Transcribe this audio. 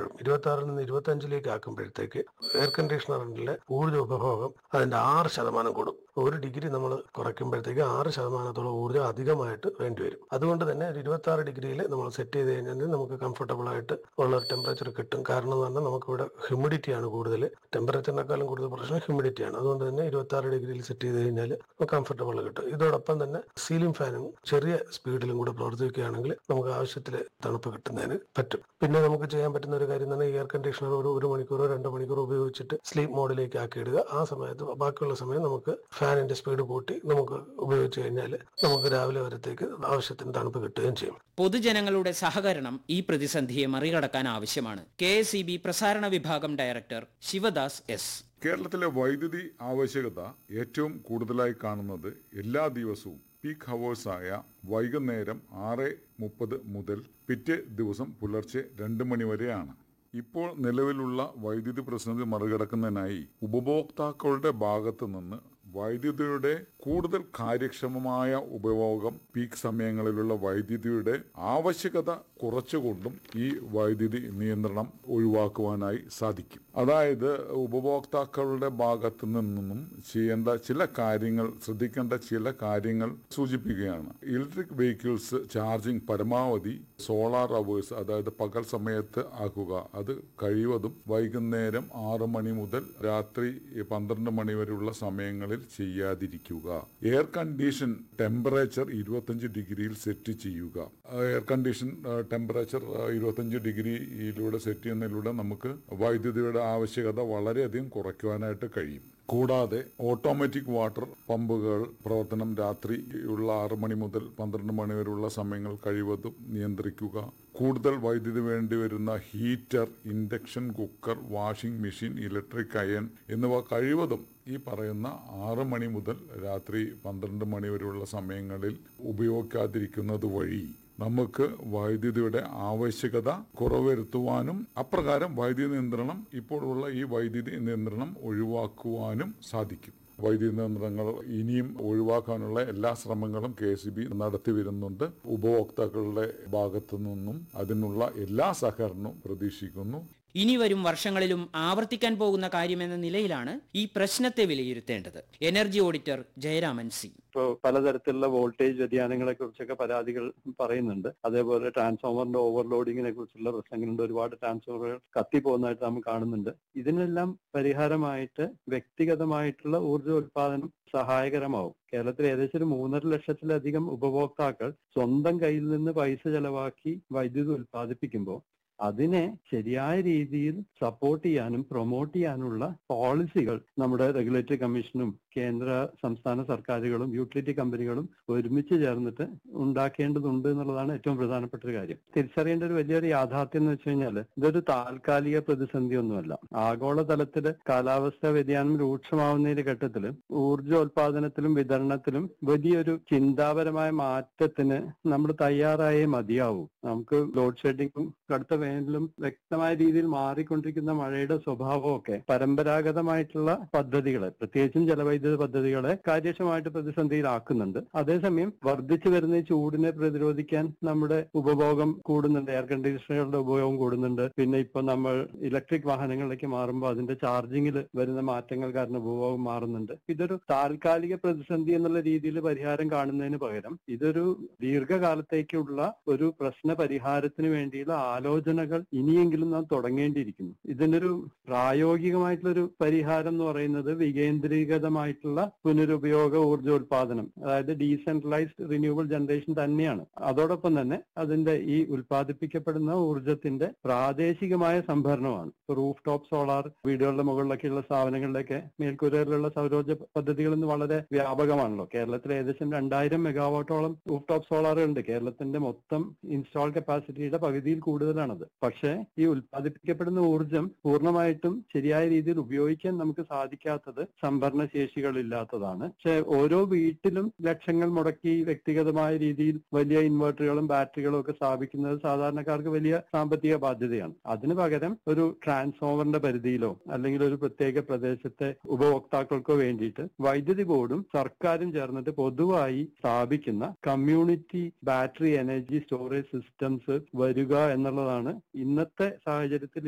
കുറയ്ക്കും ഇരുപത്തി ആറിൽ നിന്ന് ഇരുപത്തി അഞ്ചിലേക്ക് ആക്കുമ്പോഴത്തേക്ക് എയർ കണ്ടീഷണറിലെ ഊർജ്ജ ഉപഭോഗം അതിന്റെ ആറ് ശതമാനം കൂടും ഒരു ഡിഗ്രി നമ്മൾ കുറയ്ക്കുമ്പോഴത്തേക്ക് ആറ് ശതമാനത്തോളം ഊർജ്ജം അധികമായിട്ട് വേണ്ടിവരും അതുകൊണ്ട് തന്നെ ഒരു ഇരുപത്തി ആറ് ഡിഗ്രിയിൽ നമ്മൾ സെറ്റ് ചെയ്ത് കഴിഞ്ഞാൽ നമുക്ക് കംഫർട്ടബിൾ ആയിട്ട് ഉള്ള ടെമ്പറേച്ചർ കിട്ടും കാരണം എന്ന് പറഞ്ഞാൽ നമുക്കിവിടെ ഹ്യൂമിഡിറ്റിയാണ് കൂടുതൽ ടെമ്പറേച്ചറിനേക്കാളും കൂടുതൽ പ്രശ്നം ഹ്യൂമിഡിറ്റിയാണ് അതുകൊണ്ട് തന്നെ ഇരുപത്തി ആറ് ഡിഗ്രിയിൽ സെറ്റ് ചെയ്ത് കഴിഞ്ഞാൽ കംഫർട്ടബിൾ കിട്ടും ഇതോടൊപ്പം തന്നെ സീലിംഗ് ഫാനും ചെറിയ സ്പീഡിലും കൂടെ പ്രവർത്തിക്കുകയാണെങ്കിൽ നമുക്ക് ആവശ്യത്തിൽ തണുപ്പ് കിട്ടുന്നതിന് പറ്റും പിന്നെ നമുക്ക് ചെയ്യാൻ പറ്റുന്ന ഒരു കാര്യം തന്നെ എയർ കണ്ടീഷണർ ഒരു ഒരു മണിക്കൂറോ രണ്ട് മണിക്കൂറോ ഉപയോഗിച്ചിട്ട് സ്ലീപ്പ് മോഡിലേക്ക് ആക്കിയിടുക ആ സമയത്ത് ബാക്കിയുള്ള സമയം നമുക്ക് ഫാനിന്റെ സ്പീഡ് കൂട്ടി നമുക്ക് ഉപയോഗിച്ച് കഴിഞ്ഞാൽ നമുക്ക് രാവിലെ വരത്തേക്ക് ആവശ്യത്തിന് തണുപ്പ് കിട്ടുകയും ചെയ്യും പൊതുജനങ്ങളുടെ സഹകരണം ഈ പ്രതിസന്ധിയെ മറികടക്കാൻ ആവശ്യമാണ് കെ എസ് ഇ ബി പ്രസാരണ വിഭാഗം ഡയറക്ടർ ശിവദാസ് എസ് കേരളത്തിലെ വൈദ്യുതി ആവശ്യകത ഏറ്റവും കൂടുതലായി കാണുന്നത് എല്ലാ ദിവസവും പീക്ക് ഹവേഴ്സായ വൈകുന്നേരം ആറ് മുപ്പത് മുതൽ പിറ്റേ ദിവസം പുലർച്ചെ രണ്ട് മണി വരെയാണ് ഇപ്പോൾ നിലവിലുള്ള വൈദ്യുതി പ്രതിസന്ധി മറികടക്കുന്നതിനായി ഉപഭോക്താക്കളുടെ ഭാഗത്തു നിന്ന് വൈദ്യുതിയുടെ കൂടുതൽ കാര്യക്ഷമമായ ഉപയോഗം പീക്ക് സമയങ്ങളിലുള്ള വൈദ്യുതിയുടെ ആവശ്യകത കുറച്ചുകൊണ്ടും ഈ വൈദ്യുതി നിയന്ത്രണം ഒഴിവാക്കുവാനായി സാധിക്കും അതായത് ഉപഭോക്താക്കളുടെ ഭാഗത്തു നിന്നും ചെയ്യേണ്ട ചില കാര്യങ്ങൾ ശ്രദ്ധിക്കേണ്ട ചില കാര്യങ്ങൾ സൂചിപ്പിക്കുകയാണ് ഇലക്ട്രിക് വെഹിക്കിൾസ് ചാർജിംഗ് പരമാവധി സോളാർ അവേഴ്സ് അതായത് പകൽ സമയത്ത് ആക്കുക അത് കഴിവതും വൈകുന്നേരം ആറ് മണി മുതൽ രാത്രി പന്ത്രണ്ട് മണി വരെയുള്ള സമയങ്ങളിൽ ചെയ്യാതിരിക്കുക എയർ കണ്ടീഷൻ ടെമ്പറേച്ചർ ഇരുപത്തഞ്ച് ഡിഗ്രിയിൽ സെറ്റ് ചെയ്യുക എയർ കണ്ടീഷൻ ടെമ്പറേച്ചർ ഇരുപത്തഞ്ച് ഡിഗ്രിയിലൂടെ സെറ്റ് ചെയ്യുന്നതിലൂടെ നമുക്ക് വൈദ്യുതിയുടെ ആവശ്യകത വളരെയധികം കുറയ്ക്കുവാനായിട്ട് കഴിയും കൂടാതെ ഓട്ടോമാറ്റിക് വാട്ടർ പമ്പുകൾ പ്രവർത്തനം രാത്രിയുള്ള ആറ് മണി മുതൽ പന്ത്രണ്ട് മണി വരെയുള്ള സമയങ്ങൾ കഴിവതും നിയന്ത്രിക്കുക കൂടുതൽ വൈദ്യുതി വേണ്ടി വരുന്ന heater induction cooker washing machine electric iron എന്നിവ കഴിവതും ഈ പറയുന്ന ആറ് മണി മുതൽ രാത്രി പന്ത്രണ്ട് മണി വരെയുള്ള സമയങ്ങളിൽ ഉപയോഗിക്കാതിരിക്കുന്നത് വഴി നമുക്ക് വൈദ്യുതിയുടെ ആവശ്യകത കുറവരുത്തുവാനും അപ്രകാരം വൈദ്യുതി നിയന്ത്രണം ഇപ്പോഴുള്ള ഈ വൈദ്യുതി നിയന്ത്രണം ഒഴിവാക്കുവാനും സാധിക്കും വൈദ്യുതി നിയന്ത്രണങ്ങൾ ഇനിയും ഒഴിവാക്കാനുള്ള എല്ലാ ശ്രമങ്ങളും കെ സി ബി നടത്തി വരുന്നുണ്ട് ഉപഭോക്താക്കളുടെ ഭാഗത്തു നിന്നും അതിനുള്ള എല്ലാ സഹകരണവും പ്രതീക്ഷിക്കുന്നു ഇനി വരും വർഷങ്ങളിലും ആവർത്തിക്കാൻ പോകുന്ന കാര്യമെന്ന നിലയിലാണ് ഈ പ്രശ്നത്തെ വിലയിരുത്തേണ്ടത് എനർജി ഓഡിറ്റർ ജയരാമൻ സി ഇപ്പോൾ പലതരത്തിലുള്ള വോൾട്ടേജ് വ്യതിയാനങ്ങളെ കുറിച്ചൊക്കെ പരാതികൾ പറയുന്നുണ്ട് അതേപോലെ ട്രാൻസ്ഫോമറിന്റെ ഓവർലോഡിങ്ങിനെ കുറിച്ചുള്ള പ്രശ്നങ്ങളുണ്ട് ഒരുപാട് ട്രാൻസ്ഫോമറുകൾ കത്തിപ്പോകുന്നതായിട്ട് നാം കാണുന്നുണ്ട് ഇതിനെല്ലാം പരിഹാരമായിട്ട് വ്യക്തിഗതമായിട്ടുള്ള ഊർജ്ജോൽപാദനം സഹായകരമാവും കേരളത്തിൽ ഏകദേശം ഒരു മൂന്നര ലക്ഷത്തിലധികം ഉപഭോക്താക്കൾ സ്വന്തം കയ്യിൽ നിന്ന് പൈസ ചെലവാക്കി വൈദ്യുതി ഉൽപ്പാദിപ്പിക്കുമ്പോൾ അതിനെ ശരിയായ രീതിയിൽ സപ്പോർട്ട് ചെയ്യാനും പ്രൊമോട്ട് ചെയ്യാനുള്ള പോളിസികൾ നമ്മുടെ റെഗുലേറ്ററി കമ്മീഷനും കേന്ദ്ര സംസ്ഥാന സർക്കാരുകളും യൂട്ടിലിറ്റി കമ്പനികളും ഒരുമിച്ച് ചേർന്നിട്ട് ഉണ്ടാക്കേണ്ടതുണ്ട് എന്നുള്ളതാണ് ഏറ്റവും പ്രധാനപ്പെട്ട ഒരു കാര്യം തിരിച്ചറിയേണ്ട ഒരു വലിയൊരു യാഥാർത്ഥ്യം എന്ന് വെച്ച് കഴിഞ്ഞാൽ ഇതൊരു താൽക്കാലിക പ്രതിസന്ധി ഒന്നുമല്ല ആഗോളതലത്തില് കാലാവസ്ഥാ വ്യതിയാനം രൂക്ഷമാവുന്നതിന്റെ ഘട്ടത്തിൽ ഊർജ്ജോൽപാദനത്തിലും വിതരണത്തിലും വലിയൊരു ചിന്താപരമായ മാറ്റത്തിന് നമ്മൾ തയ്യാറായേ മതിയാവൂ നമുക്ക് ലോഡ് ഷെഡിങ്ങും കടുത്ത വേനലും വ്യക്തമായ രീതിയിൽ മാറിക്കൊണ്ടിരിക്കുന്ന മഴയുടെ സ്വഭാവമൊക്കെ പരമ്പരാഗതമായിട്ടുള്ള പദ്ധതികളെ പ്രത്യേകിച്ചും ജലവൈദ്യുത പദ്ധതികളെ കാര്യക്ഷമമായിട്ട് പ്രതിസന്ധിയിലാക്കുന്നുണ്ട് അതേസമയം വർദ്ധിച്ചു വരുന്ന ഈ ചൂടിനെ പ്രതിരോധിക്കാൻ നമ്മുടെ ഉപഭോഗം കൂടുന്നുണ്ട് എയർ കണ്ടീഷണറുകളുടെ ഉപയോഗം കൂടുന്നുണ്ട് പിന്നെ ഇപ്പൊ നമ്മൾ ഇലക്ട്രിക് വാഹനങ്ങളിലേക്ക് മാറുമ്പോൾ അതിന്റെ ചാർജിങ്ങിൽ വരുന്ന മാറ്റങ്ങൾ കാരണം ഉപഭോഗം മാറുന്നുണ്ട് ഇതൊരു താൽക്കാലിക പ്രതിസന്ധി എന്നുള്ള രീതിയിൽ പരിഹാരം കാണുന്നതിന് പകരം ഇതൊരു ദീർഘകാലത്തേക്കുള്ള ഒരു പ്രശ്ന പരിഹാരത്തിന് വേണ്ടിയുള്ള ആലോചനകൾ ഇനിയെങ്കിലും നാം തുടങ്ങേണ്ടിയിരിക്കുന്നു ഇതിനൊരു പ്രായോഗികമായിട്ടുള്ളൊരു പരിഹാരം എന്ന് പറയുന്നത് വികേന്ദ്രീകൃതമായിട്ടുള്ള പുനരുപയോഗ ഊർജ്ജോൽപാദനം അതായത് ഡീസെൻട്രലൈസ്ഡ് റിന്യൂവബിൾ ജനറേഷൻ തന്നെയാണ് അതോടൊപ്പം തന്നെ അതിന്റെ ഈ ഉൽപ്പാദിപ്പിക്കപ്പെടുന്ന ഊർജ്ജത്തിന്റെ പ്രാദേശികമായ സംഭരണമാണ് റൂഫ് ടോപ്പ് സോളാർ വീടുകളുടെ മുകളിലൊക്കെയുള്ള സ്ഥാപനങ്ങളിലൊക്കെ മേൽക്കൂരയിലുള്ള സൗരോർജ്ജ പദ്ധതികൾ ഇന്ന് വളരെ വ്യാപകമാണല്ലോ കേരളത്തിൽ ഏകദേശം രണ്ടായിരം മെഗാവാട്ടോളം റൂഫ് ടോപ്പ് സോളാർ ഉണ്ട് കേരളത്തിന്റെ മൊത്തം ഇൻസ്റ്റാൾ കപ്പാസിറ്റിയുടെ പകുതിയിൽ കൂടുതലാണത് പക്ഷേ ഈ ഉൽപ്പാദിപ്പിക്കപ്പെടുന്ന ഊർജ്ജം പൂർണ്ണമായിട്ടും ശരിയായ രീതിയിൽ ഉപയോഗിക്കാൻ നമുക്ക് സാധിക്കാത്തത് സംഭരണ ശേഷികളില്ലാത്തതാണ് പക്ഷെ ഓരോ വീട്ടിലും ലക്ഷങ്ങൾ മുടക്കി വ്യക്തിഗതമായ രീതിയിൽ വലിയ ഇൻവെർട്ടറുകളും ബാറ്ററികളും ഒക്കെ സ്ഥാപിക്കുന്നത് സാധാരണക്കാർക്ക് വലിയ സാമ്പത്തിക ബാധ്യതയാണ് അതിനു പകരം ഒരു ട്രാൻസ്ഫോമറിന്റെ പരിധിയിലോ അല്ലെങ്കിൽ ഒരു പ്രത്യേക പ്രദേശത്തെ ഉപഭോക്താക്കൾക്കോ വേണ്ടിയിട്ട് വൈദ്യുതി ബോർഡും സർക്കാരും ചേർന്നിട്ട് പൊതുവായി സ്ഥാപിക്കുന്ന community battery energy storage systems വരിക എന്നുള്ളതാണ് ഇന്നത്തെ സാഹചര്യത്തിൽ